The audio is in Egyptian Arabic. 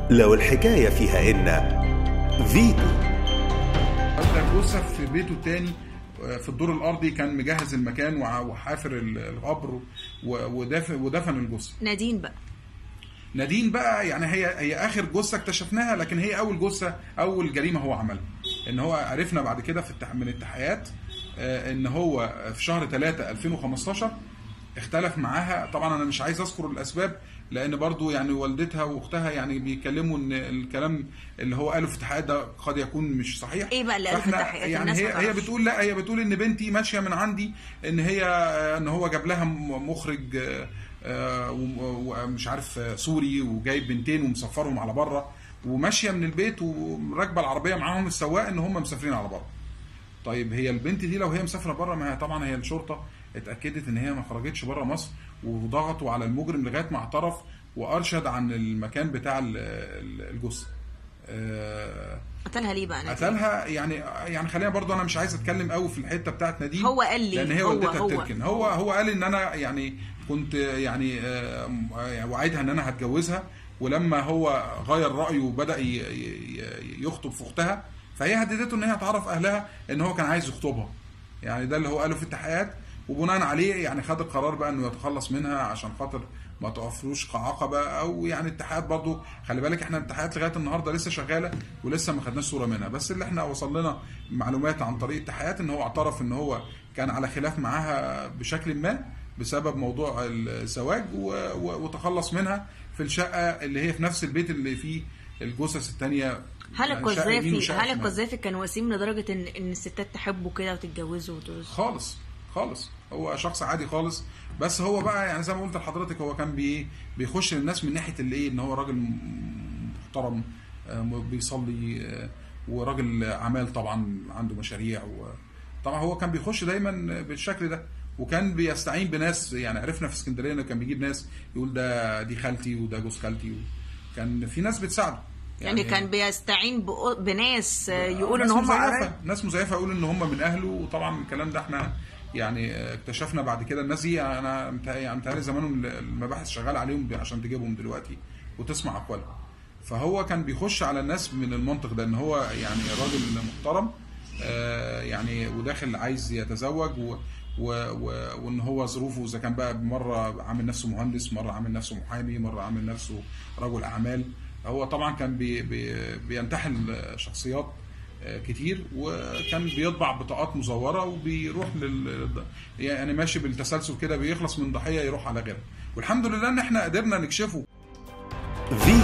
لو الحكاية فيها إن فيتو ده جثة في بيته التاني آه، في الدور الارضي كان مجهز المكان وع- وحافر ال- القبر و- ودفن ودفن الجثه نادين بقى نادين بقى يعني هي هي اخر جثه اكتشفناها لكن هي اول جثه اول جريمه هو عملها ان هو عرفنا بعد كده في التح... من التحقيقات آه، ان هو في شهر 3 2015 اختلف معاها طبعا انا مش عايز اذكر الاسباب لان برضو يعني والدتها واختها يعني بيتكلموا ان الكلام اللي هو قاله في التحقيقات ده قد يكون مش صحيح إيه بقى اللي قاله في فإحنا التحقيقات؟ يعني الناس ما هي هي تعرفش. بتقول لا هي بتقول ان بنتي ماشيه من عندي ان هي ان هو جاب لها م- مخرج آه، آه، وم- ومش عارف آه، سوري وجايب بنتين ومسفرهم على بره وماشيه من البيت وراكبه العربيه معاهم السواق ان هم مسافرين على بره طيب هي البنت دي لو هي مسافره بره ما هي طبعا هي الشرطه اتاكدت ان هي ما خرجتش بره مصر وضغطوا على المجرم لغايه ما اعترف وارشد عن المكان بتاع ال- ال- الجثه آه، قتلها ليه بقى نادين قتلها يعني يعني خلينا برضو انا مش عايز اتكلم قوي في الحته بتاعت نادين هو قال لي، لان هي هو- والدتها هو. بتركن هو هو قال ان انا يعني كنت يعني آه، يعني وعدها ان انا هتجوزها ولما هو غير رايه وبدا ي- ي- يخطب في اختها فهي هددته ان هي تعرف اهلها ان هو كان عايز يخطبها يعني ده اللي هو قاله في التحقيقات وبناء عليه يعني خد القرار بقى انه يتخلص منها عشان خاطر ما تقفلوش كعقبه او يعني التحقيقات برضو خلي بالك احنا التحقيقات لغايه النهارده لسه شغاله ولسه ما خدناش صوره منها بس اللي احنا وصل لنا معلومات عن طريق التحقيقات ان هو اعترف ان هو كان على خلاف معاها بشكل ما بسبب موضوع الزواج و- و- وتخلص منها في الشقه اللي هي في نفس البيت اللي فيه الجثث الثانيه هل يعني شقة يمين القذافي وشقة هل شمال. القذافي كان وسيم لدرجه ان ان الستات تحبه كده وتتجوزه وتوز خالص خالص هو شخص عادي خالص بس هو بقى يعني زي ما قلت لحضرتك هو كان بي بيخش للناس من ناحيه الايه ان هو راجل م- محترم آه، بيصلي آه، وراجل اعمال طبعا عنده مشاريع طبعا هو كان بيخش دايما بالشكل ده وكان بيستعين بناس يعني عرفنا في اسكندريه انه كان بيجيب ناس يقول ده دي خالتي وده جوز خالتي كان في ناس بتساعده يعني كان بيستعين بأ- بناس آه، يقولوا ان ناس هم مزيفة قرايب ناس مزيفه يقولوا ان هم من اهله وطبعا الكلام ده احنا يعني اكتشفنا بعد كده الناس دي انا متهيألي يعني متهيألي زمانهم المباحث شغاله عليهم عشان تجيبهم دلوقتي وتسمع اقوالهم فهو كان بيخش على الناس من المنطق ده ان هو يعني راجل محترم آه، يعني وداخل عايز يتزوج و و و وان هو ظروفه اذا كان بقى مره عامل نفسه مهندس مره عامل نفسه محامي مره عامل نفسه رجل اعمال هو طبعا كان بي بي بينتحل شخصيات آه، كتير وكان بيطبع بطاقات مزوره وبيروح لل يعني ماشي بالتسلسل كده بيخلص من ضحيه يروح على غيرها والحمد لله ان احنا قدرنا نكشفه فيتو